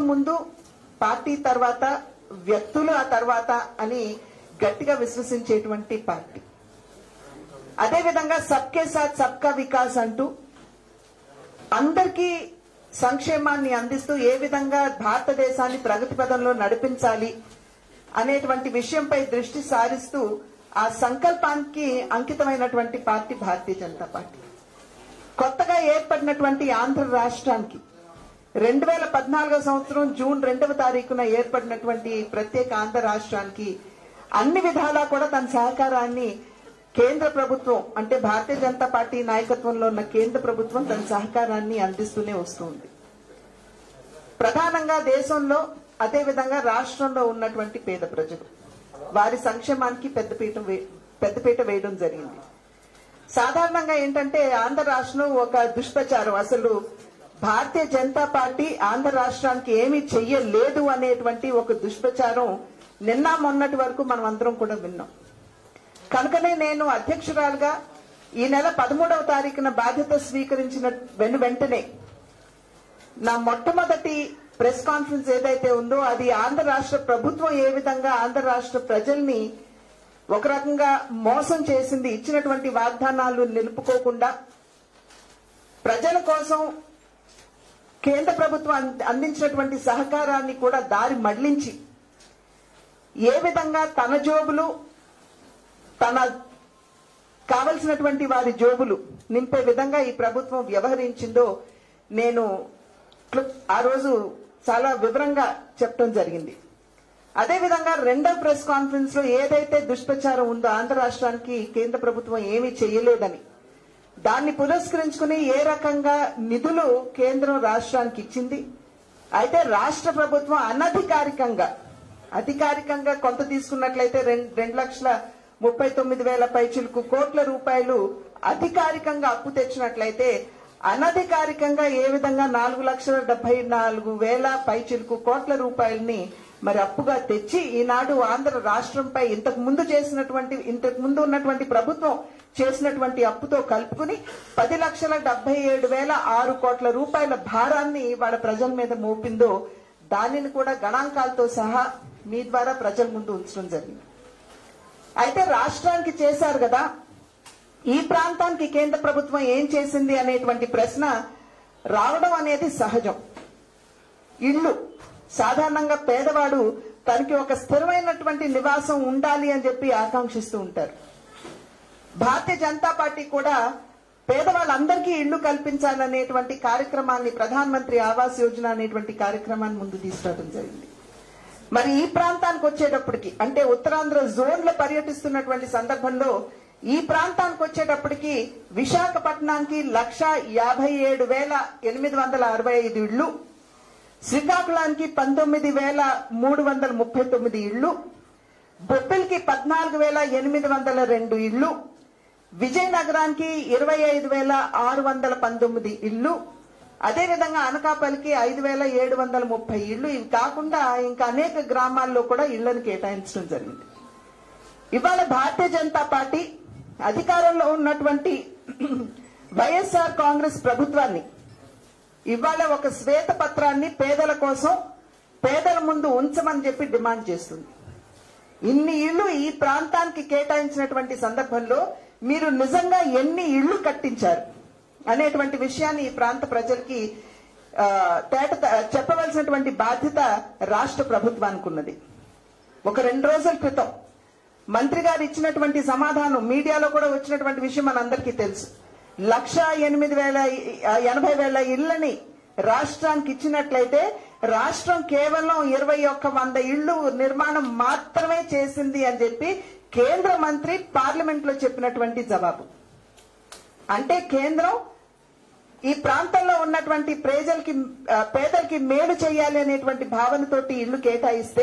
ముందు పార్టీ తర్వాత వ్యక్తులు ఆ తర్వాత అని గట్టిగా విశ్వసించేటువంటి పార్టీ అదేవిధంగా సబ్కే సాత్ సబ్కా వికాస్ అంటూ అందరికీ సంక్షేమాన్ని అందిస్తూ ఏ విధంగా భారతదేశాన్ని ప్రగతి పదంలో నడిపించాలి అనేటువంటి విషయంపై దృష్టి సారిస్తూ ఆ సంకల్పానికి అంకితమైనటువంటి పార్టీ భారతీయ జనతా పార్టీ కొత్తగా ఏర్పడినటువంటి ఆంధ్ర రాష్ట్రానికి రెండు వేల పద్నాలుగో సంవత్సరం జూన్ రెండవ తారీఖున ఏర్పడినటువంటి ప్రత్యేక ఆంధ్ర రాష్ట్రానికి అన్ని విధాలా కూడా తన సహకారాన్ని కేంద్ర ప్రభుత్వం అంటే భారతీయ జనతా పార్టీ నాయకత్వంలో ఉన్న కేంద్ర ప్రభుత్వం తన సహకారాన్ని అందిస్తూనే వస్తుంది ప్రధానంగా దేశంలో అదేవిధంగా రాష్ట్రంలో ఉన్నటువంటి పేద ప్రజలు వారి సంక్షేమానికి పెద్దపీట వే- పెద్దపీట వేయడం జరిగింది సాధారణంగా ఏంటంటే ఆంధ్ర రాష్ట్రం ఒక దుష్ప్రచారం అసలు భారతీయ జనతా పార్టీ ఆంధ్ర రాష్ట్రానికి ఏమీ చెయ్యలేదు అనేటువంటి ఒక దుష్ప్రచారం నిన్న మొన్నటి వరకు మనం అందరం కూడా విన్నాం కనుకనే నేను అధ్యక్షురాలుగా ఈ నెల పదమూడవ తారీఖున బాధ్యత స్వీకరించిన వెను వెంటనే నా మొట్టమొదటి ప్రెస్ కాన్ఫరెన్స్ ఏదైతే ఉందో అది ఆంధ్ర రాష్ట్ర ప్రభుత్వం ఏ విధంగా ఆంధ్ర రాష్ట్ర ప్రజల్ని ఒక రకంగా మోసం చేసింది ఇచ్చినటువంటి వాగ్దానాలు నిలుపుకోకుండా ప్రజల కోసం కేంద్ర ప్రభుత్వం అంద- అందించినటువంటి సహకారాన్ని కూడా దారి మళ్లించి ఏ విధంగా తన జోబులు తన కావలసినటువంటి వారి జోబులు నింపే విధంగా ఈ ప్రభుత్వం వ్యవహరించిందో నేను క్లుప్- ఆ రోజు చాలా వివరంగా చెప్పడం జరిగింది అదేవిధంగా రెండవ ప్రెస్ కాన్ఫరెన్స్ లో ఏదైతే దుష్ప్రచారం ఉందో ఆంధ్ర రాష్ట్రానికి కేంద్ర ప్రభుత్వం ఏమీ చేయలేదని దాన్ని పురస్కరించుకుని ఏ రకంగా నిధులు కేంద్రం రాష్ట్రానికి ఇచ్చింది అయితే రాష్ట్ర ప్రభుత్వం అనధికారికంగా అధికారికంగా కొంత తీసుకున్నట్లయితే రెండు రెండు లక్షల ముప్పై తొమ్మిది వేల పైచులకు కోట్ల రూపాయలు అధికారికంగా అప్పు తెచ్చినట్లయితే అనధికారికంగా ఏ విధంగా నాలుగు లక్షల డెబ్బై నాలుగు వేల పైచిలుకు కోట్ల రూపాయలని మరి అప్పుగా తెచ్చి ఈనాడు ఆంధ్ర రాష్ట్రంపై ఇంతకు ముందు చేసినటువంటి ఇంతకు ముందు ఉన్నటువంటి ప్రభుత్వం చేసినటువంటి అప్పుతో కలుపుకుని పది లక్షల డెబ్బై ఏడు వేల ఆరు కోట్ల రూపాయల భారాన్ని వాళ్ళ ప్రజల మీద మోపిందో దానిని కూడా గణాంకాలతో సహా మీ ద్వారా ప్రజల ముందు ఉంచడం జరిగింది అయితే రాష్ట్రానికి చేశారు కదా ఈ ప్రాంతానికి కేంద్ర ప్రభుత్వం ఏం చేసింది అనేటువంటి ప్రశ్న రావడం అనేది సహజం ఇల్లు సాధారణంగా పేదవాడు తనకి ఒక స్థిరమైనటువంటి నివాసం ఉండాలి అని చెప్పి ఆకాంక్షిస్తూ ఉంటారు భారతీయ జనతా పార్టీ కూడా పేదవాళ్ళందరికీ ఇళ్లు కల్పించాలనేటువంటి కార్యక్రమాన్ని ప్రధాన మంత్రి ఆవాస్ యోజన అనేటువంటి కార్యక్రమాన్ని ముందు తీసుకురావడం జరిగింది మరి ఈ ప్రాంతానికి వచ్చేటప్పటికి అంటే ఉత్తరాంధ్ర జోన్ లో పర్యటిస్తున్నటువంటి సందర్భంలో ఈ ప్రాంతానికి వచ్చేటప్పటికి విశాఖపట్నానికి లక్ష యాభై ఏడు వేల ఎనిమిది వందల అరవై ఐదు ఇళ్లు శ్రీకాకుళానికి పంతొమ్మిది వేల మూడు వందల ముప్పై తొమ్మిది ఇళ్లు బొప్పిల్కి పద్నాలుగు వేల ఎనిమిది వందల రెండు ఇళ్లు విజయనగరానికి ఇరవై ఐదు వేల ఆరు వందల పంతొమ్మిది ఇళ్లు అదేవిధంగా అనకాపల్లికి ఐదు వేల ఏడు వందల ముప్పై ఇళ్లు ఇవి కాకుండా ఇంకా అనేక గ్రామాల్లో కూడా ఇళ్లను కేటాయించడం జరిగింది ఇవాళ భారతీయ జనతా పార్టీ అధికారంలో ఉన్నటువంటి వైఎస్ఆర్ కాంగ్రెస్ ప్రభుత్వాన్ని ఇవాళ ఒక శ్వేత పత్రాన్ని పేదల కోసం పేదల ముందు ఉంచమని చెప్పి డిమాండ్ చేస్తుంది ఇన్ని ఇళ్లు ఈ ప్రాంతానికి కేటాయించినటువంటి సందర్భంలో మీరు నిజంగా ఎన్ని ఇళ్లు కట్టించారు అనేటువంటి విషయాన్ని ఈ ప్రాంత ప్రజలకి ఆ, తేట చెప్పవలసినటువంటి బాధ్యత రాష్ట్ర ప్రభుత్వానికి ఉన్నది ఒక రెండు రోజుల క్రితం మంత్రి గారు ఇచ్చినటువంటి సమాధానం మీడియాలో కూడా వచ్చినటువంటి విషయం మనందరికీ తెలుసు లక్ష ఎనిమిది వేల ఎనభై వేల ఇళ్లని రాష్ట్రానికి ఇచ్చినట్లయితే రాష్ట్రం కేవలం ఇరవై ఒక్క వంద ఇళ్లు నిర్మాణం మాత్రమే చేసింది అని చెప్పి కేంద్ర మంత్రి పార్లమెంట్ లో చెప్పినటువంటి జవాబు అంటే కేంద్రం ఈ ప్రాంతంలో ఉన్నటువంటి ప్రజలకి ఆ, పేదలకి మేలు చేయాలి అనేటువంటి భావనతోటి ఇల్లు కేటాయిస్తే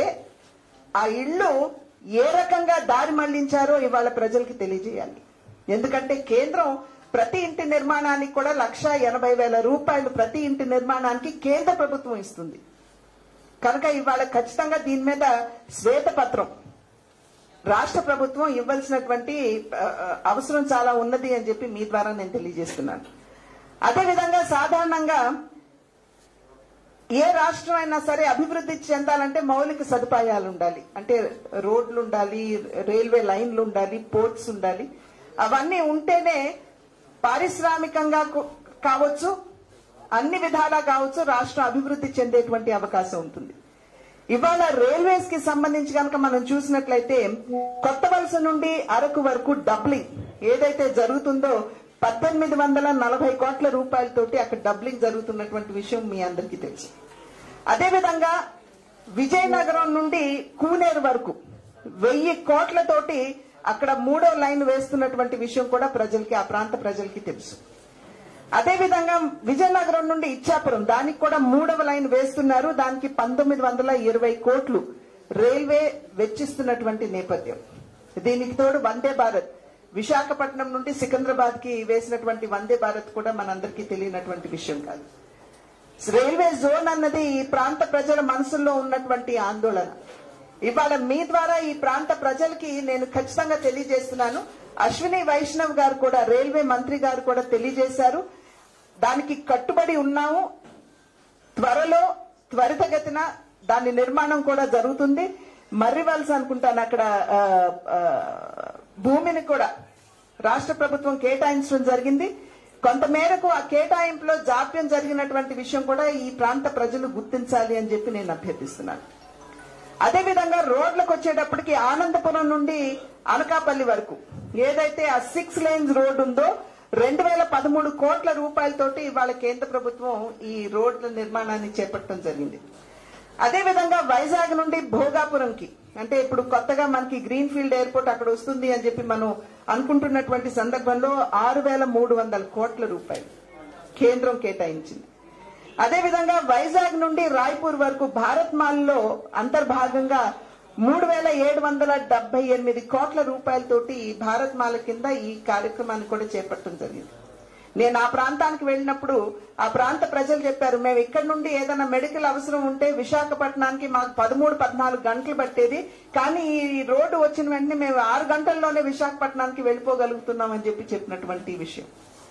ఆ ఇల్లు ఏ రకంగా దారి మళ్లించారో ఇవాళ ప్రజలకి తెలియజేయాలి ఎందుకంటే కేంద్రం ప్రతి ఇంటి నిర్మాణానికి కూడా లక్ష ఎనభై వేల రూపాయలు ప్రతి ఇంటి నిర్మాణానికి కేంద్ర ప్రభుత్వం ఇస్తుంది కనుక ఇవాళ ఖచ్చితంగా దీని మీద శ్వేతపత్రం రాష్ట్ర ప్రభుత్వం ఇవ్వాల్సినటువంటి ఆ, ఆ, అవసరం చాలా ఉన్నది అని చెప్పి మీ ద్వారా నేను తెలియజేస్తున్నాను అదేవిధంగా సాధారణంగా ఏ రాష్ట్రం అయినా సరే అభివృద్ధి చెందాలంటే మౌలిక సదుపాయాలు ఉండాలి అంటే రోడ్లు ఉండాలి రైల్వే లైన్లు ఉండాలి పోర్ట్స్ ఉండాలి అవన్నీ ఉంటేనే పారిశ్రామికంగా కు- కావచ్చు అన్ని విధాలా కావచ్చు రాష్ట్రం అభివృద్ధి చెందేటువంటి అవకాశం ఉంటుంది ఇవాళ రైల్వేస్ కి సంబంధించి కనుక మనం చూసినట్లయితే కొత్త వలస నుండి అరకు వరకు డబ్లింగ్ ఏదైతే జరుగుతుందో పద్దెనిమిది వందల నలభై కోట్ల రూపాయలతోటి అక్కడ డబ్లింగ్ జరుగుతున్నటువంటి విషయం మీ అందరికీ తెలుసు అదేవిధంగా విజయనగరం నుండి కూనేరు వరకు వెయ్యి కోట్లతోటి అక్కడ మూడో లైన్ వేస్తున్నటువంటి విషయం కూడా ప్రజలకి ఆ ప్రాంత ప్రజలకి తెలుసు అదేవిధంగా విజయనగరం నుండి ఇచ్చాపురం దానికి కూడా మూడవ లైన్ వేస్తున్నారు దానికి పంతొమ్మిది వందల ఇరవై కోట్లు రైల్వే వెచ్చిస్తున్నటువంటి నేపథ్యం దీనికి తోడు వందే భారత్ విశాఖపట్నం నుండి సికింద్రాబాద్ కి వేసినటువంటి వందే భారత్ కూడా మనందరికీ తెలియనటువంటి విషయం కాదు రైల్వే జోన్ అన్నది ఈ ప్రాంత ప్రజల మనసుల్లో ఉన్నటువంటి ఆందోళన ఇవాళ మీ ద్వారా ఈ ప్రాంత ప్రజలకి నేను ఖచ్చితంగా తెలియజేస్తున్నాను అశ్విని వైష్ణవ్ గారు కూడా రైల్వే మంత్రి గారు కూడా తెలియజేశారు దానికి కట్టుబడి ఉన్నాము త్వరలో త్వరితగతిన దాని నిర్మాణం కూడా జరుగుతుంది మర్రివలస అనుకుంటాను అక్కడ ఆ, ఆ, భూమిని కూడా రాష్ట్ర ప్రభుత్వం కేటాయించడం జరిగింది కొంత మేరకు ఆ కేటాయింపులో జాప్యం జరిగినటువంటి విషయం కూడా ఈ ప్రాంత ప్రజలు గుర్తించాలి అని చెప్పి నేను అభ్యర్థిస్తున్నాను అదేవిధంగా రోడ్లకు వచ్చేటప్పటికి ఆనందపురం నుండి అనకాపల్లి వరకు ఏదైతే ఆ సిక్స్ లేన్స్ రోడ్ ఉందో రెండు వేల పదమూడు కోట్ల రూపాయలతోటి ఇవాళ కేంద్ర ప్రభుత్వం ఈ రోడ్ల నిర్మాణాన్ని చేపట్టడం జరిగింది అదేవిధంగా వైజాగ్ నుండి భోగాపురంకి అంటే ఇప్పుడు కొత్తగా మనకి గ్రీన్ ఫీల్డ్ ఎయిర్పోర్ట్ అక్కడ వస్తుంది అని చెప్పి మనం అనుకుంటున్నటువంటి సందర్భంలో ఆరు వేల మూడు వందల కోట్ల రూపాయలు కేంద్రం కేటాయించింది అదేవిధంగా వైజాగ్ నుండి రాయ్పూర్ వరకు భారత్ మాల్లో అంతర్భాగంగా మూడు వేల ఏడు వందల డెబ్బై ఎనిమిది కోట్ల రూపాయలతోటి ఈ భారత్ మాల కింద ఈ కార్యక్రమాన్ని కూడా చేపట్టడం జరిగింది నేను ఆ ప్రాంతానికి వెళ్ళినప్పుడు ఆ ప్రాంత ప్రజలు చెప్పారు మేము ఇక్కడ నుండి ఏదైనా మెడికల్ అవసరం ఉంటే విశాఖపట్నానికి మాకు పదమూడు పద్నాలుగు గంటలు పట్టేది కానీ ఈ రోడ్డు వచ్చిన వెంటనే మేము ఆరు గంటల్లోనే విశాఖపట్నానికి వెళ్ళిపోగలుగుతున్నాం అని చెప్పి చెప్పినటువంటి విషయం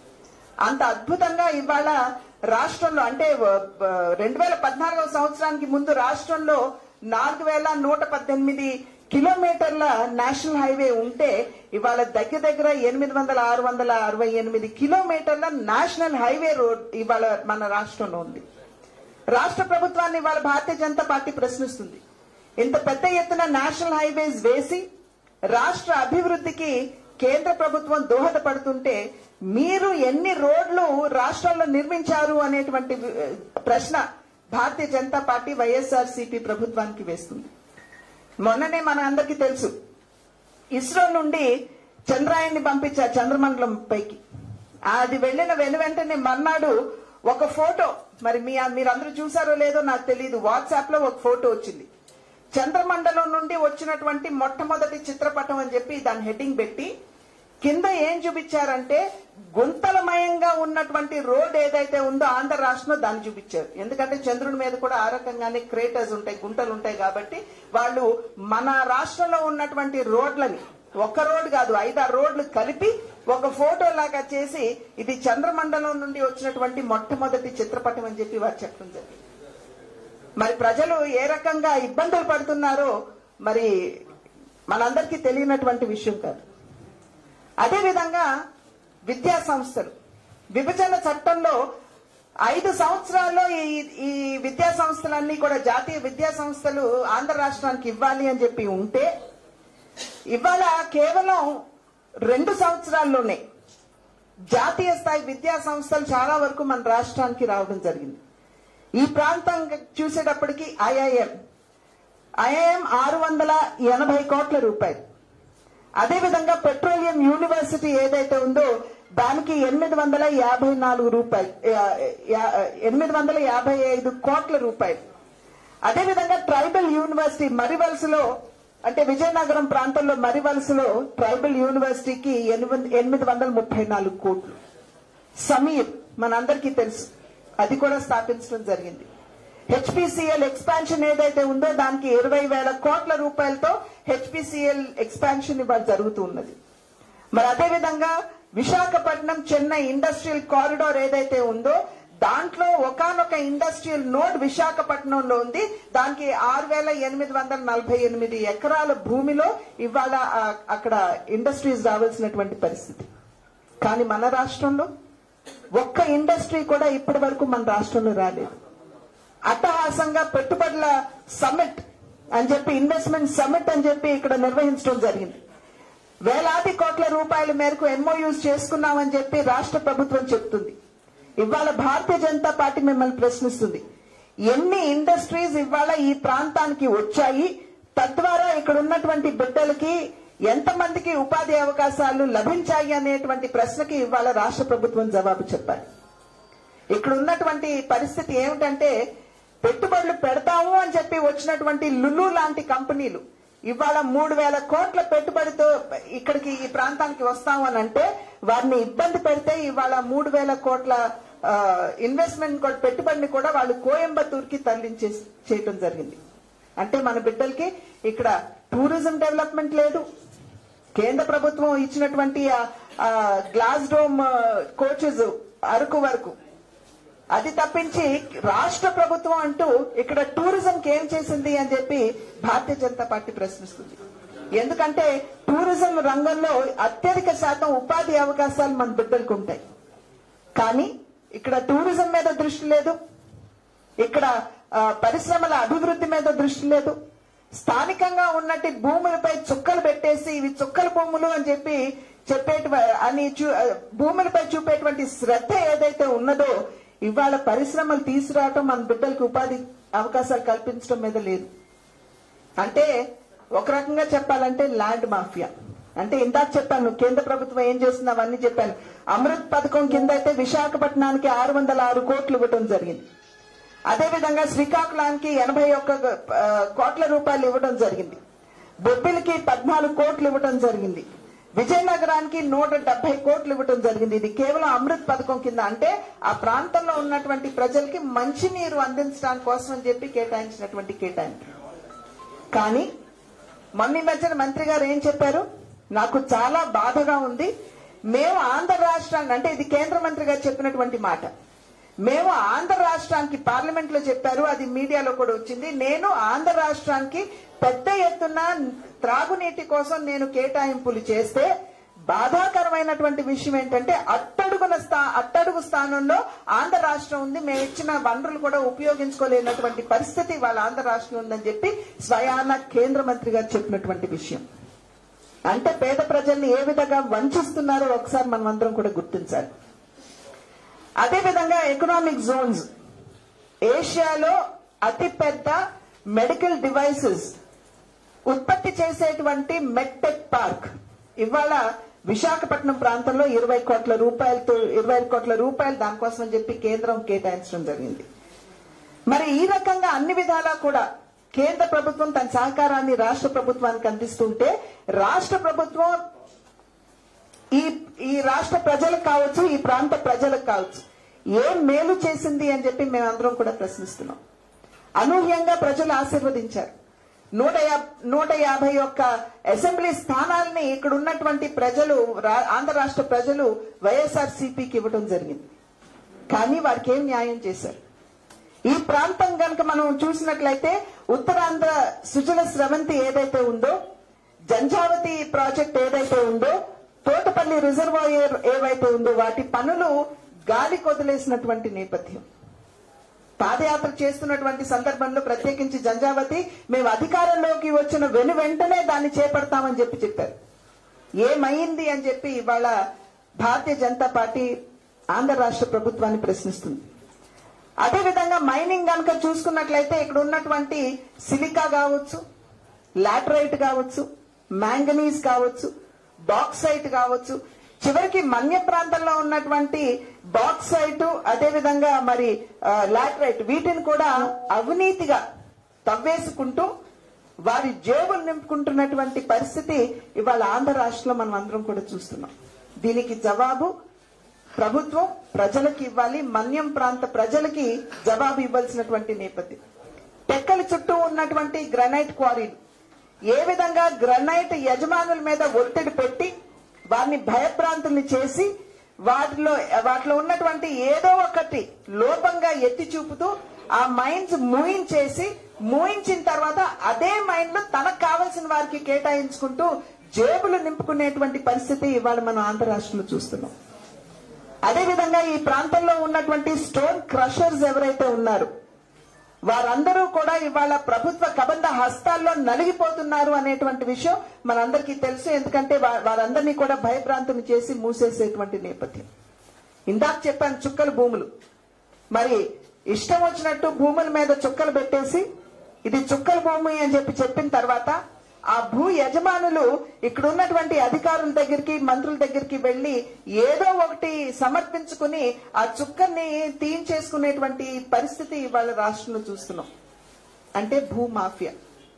అంత అద్భుతంగా ఇవాళ రాష్ట్రంలో అంటే రెండు వేల పద్నాలుగవ సంవత్సరానికి ముందు రాష్ట్రంలో నాలుగు వేల నూట పద్దెనిమిది కిలోమీటర్ల నేషనల్ హైవే ఉంటే ఇవాళ దగ్గర దగ్గర ఎనిమిది వందల ఆరు వందల అరవై ఎనిమిది కిలోమీటర్ల నేషనల్ హైవే రోడ్ ఇవాళ మన రాష్ట్రంలో ఉంది రాష్ట్ర ప్రభుత్వాన్ని ఇవాళ భారతీయ జనతా పార్టీ ప్రశ్నిస్తుంది ఇంత పెద్ద ఎత్తున నేషనల్ హైవేస్ వేసి రాష్ట్ర అభివృద్ధికి కేంద్ర ప్రభుత్వం దోహదపడుతుంటే మీరు ఎన్ని రోడ్లు రాష్ట్రాల్లో నిర్మించారు అనేటువంటి వి- ప్రశ్న Bharatiya Janata party YSR CP ప్రభుత్వానికి వేస్తుంది మొన్ననే మన అందరికీ తెలుసు ఇస్రో నుండి చంద్రాయన్ని పంపించారు చంద్రమండలం పైకి అది వెళ్ళిన వెను వెంటనే మర్నాడు ఒక ఫోటో మరి మీ మీరందరూ చూసారో లేదో నాకు తెలియదు వాట్సాప్ లో ఒక ఫోటో వచ్చింది చంద్రమండలం నుండి వచ్చినటువంటి మొట్టమొదటి చిత్రపటం అని చెప్పి దాని హెడ్డింగ్ పెట్టి కింద ఏం చూపించారంటే గుంతలమయంగా ఉన్నటువంటి రోడ్ ఏదైతే ఉందో ఆంధ్ర రాష్ట్రంలో దాన్ని చూపించారు ఎందుకంటే చంద్రుడి మీద కూడా ఆ రకంగానే క్రేటర్స్ ఉంటాయి గుంటలు ఉంటాయి కాబట్టి వాళ్ళు మన రాష్ట్రంలో ఉన్నటువంటి రోడ్లని ఒక్క రోడ్ కాదు ఐదారు రోడ్లు కలిపి ఒక ఫోటో లాగా చేసి ఇది చంద్రమండలం నుండి వచ్చినటువంటి మొట్టమొదటి చిత్రపటం అని చెప్పి వారు చెప్పడం జరిగింది మరి ప్రజలు ఏ రకంగా ఇబ్బందులు పడుతున్నారో మరి మనందరికీ తెలియనటువంటి విషయం కాదు అదేవిధంగా విద్యా సంస్థలు విభజన చట్టంలో ఐదు సంవత్సరాల్లో ఈ ఈ విద్యా సంస్థలన్నీ కూడా జాతీయ విద్యా సంస్థలు ఆంధ్ర రాష్ట్రానికి ఇవ్వాలి అని చెప్పి ఉంటే ఇవాళ కేవలం రెండు సంవత్సరాల్లోనే జాతీయ స్థాయి విద్యా సంస్థలు చాలా వరకు మన రాష్ట్రానికి రావడం జరిగింది ఈ ప్రాంతం చూసేటప్పటికి ఐఐఎం ఐఐఎం ఆరు వందల ఎనభై కోట్ల రూపాయలు అదేవిధంగా పెట్రోలియం యూనివర్సిటీ ఏదైతే ఉందో దానికి ఎనిమిది వందల యాభై నాలుగు రూపాయలు యా- యా- ఎనిమిది వందల యాభై ఐదు కోట్ల రూపాయలు అదేవిధంగా ట్రైబల్ యూనివర్సిటీ మరివలసలో అంటే విజయనగరం ప్రాంతంలో మరివలసలో ట్రైబల్ యూనివర్సిటీకి ఎనిమిది ఎనిమిది వందల ముప్పై నాలుగు కోట్లు సమీర్ మనందరికీ తెలుసు అది కూడా స్థాపించడం జరిగింది హెచ్పిసిఎల్ ఎక్స్పాన్షన్ ఏదైతే ఉందో దానికి ఇరవై వేల కోట్ల రూపాయలతో హెచ్పిసిఎల్ ఎక్స్పాన్షన్ ఇవాళ జరుగుతూ ఉన్నది మరి అదేవిధంగా విశాఖపట్నం చెన్నై ఇండస్ట్రియల్ కారిడార్ ఏదైతే ఉందో దాంట్లో ఒకనొక ఇండస్ట్రియల్ నోడ్ విశాఖపట్నంలో ఉంది దానికి ఆరు వేల ఎనిమిది వందల నలభై ఎనిమిది ఎకరాల భూమిలో ఇవాళ ఆ, అక్కడ ఇండస్ట్రీస్ రావాల్సినటువంటి పరిస్థితి కానీ మన రాష్ట్రంలో ఒక్క ఇండస్ట్రీ కూడా ఇప్పటి వరకు మన రాష్ట్రంలో రాలేదు అట్టహాసంగా పెట్టుబడుల సమ్మిట్ అని చెప్పి ఇన్వెస్ట్మెంట్ సమ్మిట్ అని చెప్పి ఇక్కడ నిర్వహించడం జరిగింది వేలాది కోట్ల రూపాయల మేరకు ఎంఓయూస్ చేసుకున్నామని చెప్పి రాష్ట్ర ప్రభుత్వం చెప్తుంది ఇవాళ భారతీయ జనతా పార్టీ మిమ్మల్ని ప్రశ్నిస్తుంది ఎన్ని ఇండస్ట్రీస్ ఇవాళ ఈ ప్రాంతానికి వచ్చాయి తద్వారా ఇక్కడ ఉన్నటువంటి బిడ్డలకి ఎంతమందికి ఉపాధి అవకాశాలు లభించాయి అనేటువంటి ప్రశ్నకి ఇవాళ రాష్ట్ర ప్రభుత్వం జవాబు చెప్పాలి ఇక్కడ ఉన్నటువంటి పరిస్థితి ఏమిటంటే పెట్టుబడులు పెడతాము అని చెప్పి వచ్చినటువంటి లులు లాంటి కంపెనీలు ఇవాళ మూడు వేల కోట్ల పెట్టుబడితో ఇక్కడికి ఈ ప్రాంతానికి వస్తాము అని అంటే వారిని ఇబ్బంది పెడితే ఇవాళ మూడు వేల కోట్ల ఆ, ఇన్వెస్ట్మెంట్ కూడా పెట్టుబడిని కూడా వాళ్ళు కోయంబత్తూరుకి తరలించే చేయటం జరిగింది అంటే మన బిడ్డలకి ఇక్కడ టూరిజం డెవలప్మెంట్ లేదు కేంద్ర ప్రభుత్వం ఇచ్చినటువంటి ఆ- ఆ గ్లాస్ డోమ్ కోచెస్ అరకు వరకు అది తప్పించి రాష్ట్ర ప్రభుత్వం అంటూ ఇక్కడ టూరిజం కి ఏం చేసింది అని చెప్పి భారతీయ జనతా పార్టీ ప్రశ్నిస్తుంది ఎందుకంటే టూరిజం రంగంలో అత్యధిక శాతం ఉపాధి అవకాశాలు మన బిడ్డలకు ఉంటాయి కానీ ఇక్కడ టూరిజం మీద దృష్టి లేదు ఇక్కడ ఆ, పరిశ్రమల అభివృద్ధి మీద దృష్టి లేదు స్థానికంగా ఉన్నట్టు భూములపై చుక్కలు పెట్టేసి ఇవి చుక్కల భూములు అని చెప్పి చెప్పేటి అని చూ- ఆ, భూములపై చూపేటువంటి శ్రద్ధ ఏదైతే ఉన్నదో ఇవాళ పరిశ్రమలు తీసుకురావటం మన బిడ్డలకు ఉపాధి అవకాశాలు కల్పించడం మీద లేదు అంటే ఒక రకంగా చెప్పాలంటే ల్యాండ్ మాఫియా అంటే ఇందాక చెప్పాను కేంద్ర ప్రభుత్వం ఏం చేస్తుంది అవన్నీ చెప్పాను అమృత్ పథకం కింద అయితే విశాఖపట్నానికి ఆరు వందల ఆరు కోట్లు ఇవ్వడం జరిగింది అదేవిధంగా శ్రీకాకుళానికి ఎనభై ఒక్క ఆ, కోట్ల రూపాయలు ఇవ్వడం జరిగింది బొబ్బిలికి పద్నాలుగు కోట్లు ఇవ్వడం జరిగింది విజయనగరానికి నూట డెబ్బై కోట్లు ఇవ్వడం జరిగింది ఇది కేవలం అమృత్ పథకం కింద అంటే ఆ ప్రాంతంలో ఉన్నటువంటి ప్రజలకి మంచినీరు అందించడానికి కోసం అని చెప్పి కేటాయించినటువంటి కేటాయింపు కానీ మొన్న ఈ మధ్యన మంత్రి గారు ఏం చెప్పారు నాకు చాలా బాధగా ఉంది మేము ఆంధ్ర రాష్ట్రాన్ని అంటే ఇది కేంద్ర మంత్రి గారు చెప్పినటువంటి మాట మేము ఆంధ్ర రాష్ట్రానికి పార్లమెంట్ లో చెప్పారు అది మీడియాలో కూడా వచ్చింది నేను ఆంధ్ర రాష్ట్రానికి పెద్ద ఎత్తున త్రాగునీటి కోసం నేను కేటాయింపులు చేస్తే బాధాకరమైనటువంటి విషయం ఏంటంటే అట్టడుగున స్థా అట్టడుగు స్థానంలో ఆంధ్ర రాష్ట్రం ఉంది మేము ఇచ్చిన వనరులు కూడా ఉపయోగించుకోలేనటువంటి పరిస్థితి వాళ్ళ ఆంధ్ర రాష్ట్రం ఉందని చెప్పి స్వయాన కేంద్ర మంత్రి గారు చెప్పినటువంటి విషయం అంటే పేద ప్రజల్ని ఏ విధంగా వంచిస్తున్నారో ఒకసారి మనం అందరం కూడా గుర్తించాలి అదేవిధంగా ఎకనామిక్ జోన్స్ ఏషియాలో అతిపెద్ద మెడికల్ డివైసెస్ ఉత్పత్తి చేసేటువంటి మెట్టెక్ పార్క్ ఇవాళ విశాఖపట్నం ప్రాంతంలో ఇరవై కోట్ల రూపాయలతో ఇరవై కోట్ల రూపాయలు దానికోసం అని చెప్పి కేంద్రం కేటాయించడం జరిగింది మరి ఈ రకంగా అన్ని విధాలా కూడా కేంద్ర ప్రభుత్వం తన సహకారాన్ని రాష్ట్ర ప్రభుత్వానికి అందిస్తుంటే రాష్ట్ర ప్రభుత్వం ఈ ఈ రాష్ట్ర ప్రజలకు కావచ్చు ఈ ప్రాంత ప్రజలకు కావచ్చు ఏం మేలు చేసింది అని చెప్పి మేమందరం కూడా ప్రశ్నిస్తున్నాం అనూహ్యంగా ప్రజలు ఆశీర్వదించారు నూట యా- నూట యాభై ఒక్క అసెంబ్లీ స్థానాలని ఇక్కడ ఉన్నటువంటి ప్రజలు రా- ఆంధ్ర రాష్ట్ర ప్రజలు వైఎస్ఆర్ సిపికి ఇవ్వడం జరిగింది కానీ వారికి ఏం న్యాయం చేశారు ఈ ప్రాంతం కనుక మనం చూసినట్లయితే ఉత్తరాంధ్ర సుజల స్రవంతి ఏదైతే ఉందో జంజావతి ప్రాజెక్ట్ ఏదైతే ఉందో తోటపల్లి రిజర్వాయర్ ఏవైతే ఉందో వాటి పనులు గాలి కొదిలేసినటువంటి నేపథ్యం పాదయాత్ర చేస్తున్నటువంటి సందర్భంలో ప్రత్యేకించి జంజావతి మేము అధికారంలోకి వచ్చిన వెను వెంటనే దాన్ని చేపడతామని చెప్పి చెప్పారు ఏమైంది అని చెప్పి ఇవాళ భారతీయ జనతా పార్టీ ఆంధ్ర రాష్ట్ర ప్రభుత్వాన్ని ప్రశ్నిస్తుంది అదేవిధంగా మైనింగ్ కనుక చూసుకున్నట్లయితే ఇక్కడ ఉన్నటువంటి సిలికా కావచ్చు లాటరైట్ కావచ్చు మ్యాంగనీస్ కావచ్చు బాక్సైట్ కావచ్చు చివరికి మన్య ప్రాంతంలో ఉన్నటువంటి బాక్సైట్ అదేవిధంగా మరి లాటరైట్ వీటిని కూడా అవినీతిగా తవ్వేసుకుంటూ వారి జేబులు నింపుకుంటున్నటువంటి పరిస్థితి ఇవాళ ఆంధ్ర రాష్ట్రంలో మనం అందరం కూడా చూస్తున్నాం దీనికి జవాబు ప్రభుత్వం ప్రజలకు ఇవ్వాలి మన్యం ప్రాంత ప్రజలకి జవాబు ఇవ్వాల్సినటువంటి నేపథ్యం టెక్కల చుట్టూ ఉన్నటువంటి గ్రనైట్ క్వారీలు ఏ విధంగా గ్రనైట్ యజమానుల మీద ఒత్తిడి పెట్టి వారిని భయప్రాంతుల్ని చేసి వాటిలో వాటిలో ఉన్నటువంటి ఏదో ఒకటి లోపంగా ఎత్తి చూపుతూ ఆ మైండ్స్ మూయించేసి మూయించిన తర్వాత అదే మైండ్ లో తనకు కావలసిన వారికి కేటాయించుకుంటూ జేబులు నింపుకునేటువంటి పరిస్థితి ఇవాళ మనం ఆంధ్ర రాష్ట్రంలో చూస్తున్నాం అదేవిధంగా ఈ ప్రాంతంలో ఉన్నటువంటి స్టోన్ క్రషర్స్ ఎవరైతే ఉన్నారు వారందరూ కూడా ఇవాళ ప్రభుత్వ కబంధ హస్తాల్లో నలిగిపోతున్నారు అనేటువంటి విషయం మనందరికీ తెలుసు ఎందుకంటే వా- వారందరినీ కూడా భయభ్రాంతం చేసి మూసేసేటువంటి నేపథ్యం ఇందాక చెప్పాను చుక్కల భూములు మరి ఇష్టం వచ్చినట్టు భూముల మీద చుక్కలు పెట్టేసి ఇది చుక్కల భూమి అని చెప్పి చెప్పిన తర్వాత ఆ భూ యజమానులు ఇక్కడ ఉన్నటువంటి అధికారుల దగ్గరికి మంత్రుల దగ్గరికి వెళ్లి ఏదో ఒకటి సమర్పించుకుని ఆ చుక్కల్ని తీయించేసుకునేటువంటి పరిస్థితి ఇవాళ రాష్ట్రంలో చూస్తున్నాం అంటే భూ మాఫియా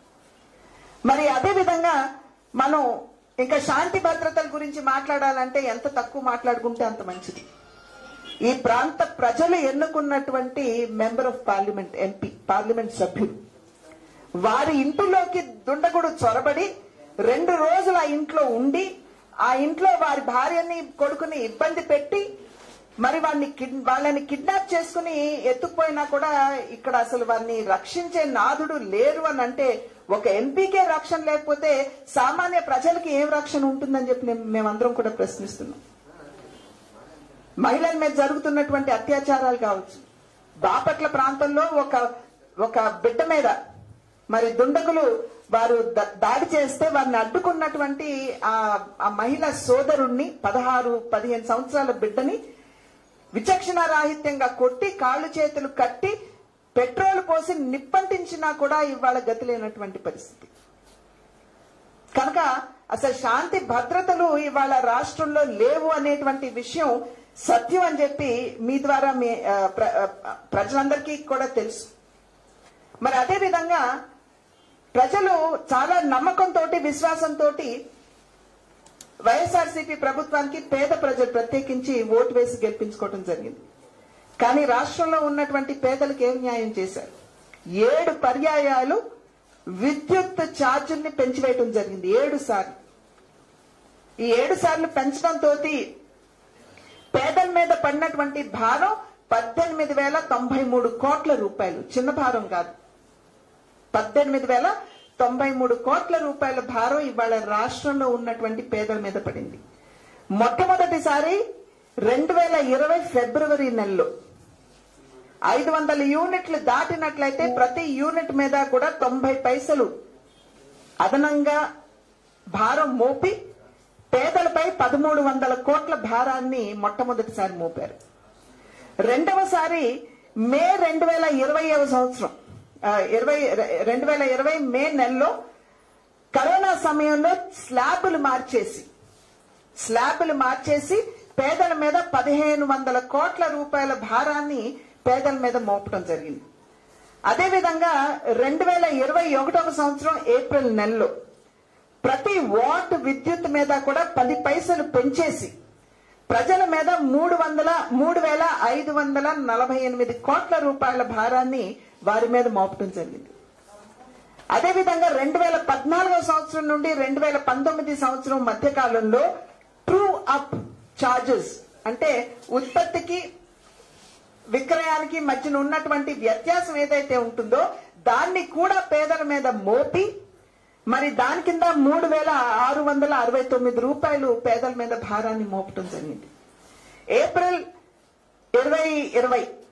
మరి అదే విధంగా మనం ఇంకా శాంతి భద్రతల గురించి మాట్లాడాలంటే ఎంత తక్కువ మాట్లాడుకుంటే అంత మంచిది ఈ ప్రాంత ప్రజలు ఎన్నుకున్నటువంటి member of parliament MP parliament సభ్యులు వారి ఇంటిలోకి దుండగుడు చొరబడి రెండు రోజులు ఆ ఇంట్లో ఉండి ఆ ఇంట్లో వారి భార్యని కొడుకుని ఇబ్బంది పెట్టి మరి వారిని కిడ్- వాళ్ళని కిడ్నాప్ చేసుకుని ఎత్తుకుపోయినా కూడా ఇక్కడ అసలు వారిని రక్షించే నాదుడు లేరు అని అంటే ఒక ఎంపీకే రక్షణ లేకపోతే సామాన్య ప్రజలకి ఏం రక్షణ ఉంటుందని చెప్పి మేము- మేమందరం కూడా ప్రశ్నిస్తున్నాం మహిళల మీద జరుగుతున్నటువంటి అత్యాచారాలు కావచ్చు బాపట్ల ప్రాంతంలో ఒక ఒక బిడ్డ మీద మరి దుండగులు వారు ద- దాడి చేస్తే వారిని అడ్డుకున్నటువంటి ఆ ఆ మహిళ సోదరుణ్ణి పదహారు పదిహేను సంవత్సరాల బిడ్డని విచక్షణ రాహిత్యంగా కొట్టి కాళ్ళు చేతులు కట్టి పెట్రోల్ పోసి నిప్పంటించినా కూడా ఇవాళ గతి లేనటువంటి పరిస్థితి కనుక అసలు శాంతి భద్రతలు ఇవాళ రాష్ట్రంలో లేవు అనేటువంటి విషయం సత్యం అని చెప్పి మీ ద్వారా మీ ఆ, ప్ర- ఆ, ప్రజలందరికీ కూడా తెలుసు మరి అదే విధంగా ప్రజలు చాలా నమ్మకంతో విశ్వాసంతో వైఎస్ఆర్సీపీ ప్రభుత్వానికి పేద ప్రజలు ప్రత్యేకించి ఓటు వేసి గెలిపించుకోవడం జరిగింది కానీ రాష్ట్రంలో ఉన్నటువంటి పేదలకు ఏం న్యాయం చేశారు ఏడు పర్యాయాలు విద్యుత్ ఛార్జీల్ని పెంచివేయటం జరిగింది ఏడు సార్లు ఈ ఏడు సార్లు పెంచడంతో పేదల మీద పడినటువంటి భారం పద్దెనిమిది వేల తొంభై మూడు కోట్ల రూపాయలు చిన్న భారం కాదు పద్దెనిమిది వేల తొంభై మూడు కోట్ల రూపాయల భారం ఇవాళ రాష్ట్రంలో ఉన్నటువంటి పేదల మీద పడింది మొట్టమొదటిసారి రెండు వేల ఇరవై ఫిబ్రవరి నెలలో ఐదు వందల యూనిట్లు దాటినట్లయితే ప్రతి యూనిట్ మీద కూడా తొంభై పైసలు అదనంగా భారం మోపి పేదలపై పదమూడు వందల కోట్ల భారాన్ని మొట్టమొదటిసారి మోపారు రెండవసారి మే రెండు వేల ఇరవైవ సంవత్సరం ఆ, ఇరవై రెండు వేల ఇరవై మే నెలలో కరోనా సమయంలో స్లాబులు మార్చేసి స్లాబులు మార్చేసి పేదల మీద పదిహేను వందల కోట్ల రూపాయల భారాన్ని పేదల మీద మోపడం జరిగింది అదేవిధంగా రెండు వేల ఇరవై ఒకటవ సంవత్సరం ఏప్రిల్ నెలలో ప్రతి వాట్ విద్యుత్ మీద కూడా పది పైసలు పెంచేసి ప్రజల మీద మూడు వందల మూడు వేల ఐదు వందల నలభై ఎనిమిది కోట్ల రూపాయల భారాన్ని వారి మీద మోపడం జరిగింది అదేవిధంగా రెండు వేల పద్నాలుగో సంవత్సరం నుండి రెండు వేల పంతొమ్మిది సంవత్సరం మధ్య కాలంలో ట్రూ అప్ చార్జెస్ అంటే ఉత్పత్తికి విక్రయానికి మధ్యన ఉన్నటువంటి వ్యత్యాసం ఏదైతే ఉంటుందో దాన్ని కూడా పేదల మీద మోపి మరి దాని కింద మూడు వేల ఆరు వందల అరవై తొమ్మిది రూపాయలు పేదల మీద భారాన్ని మోపటం జరిగింది ఏప్రిల్ ఇరవై ఇరవై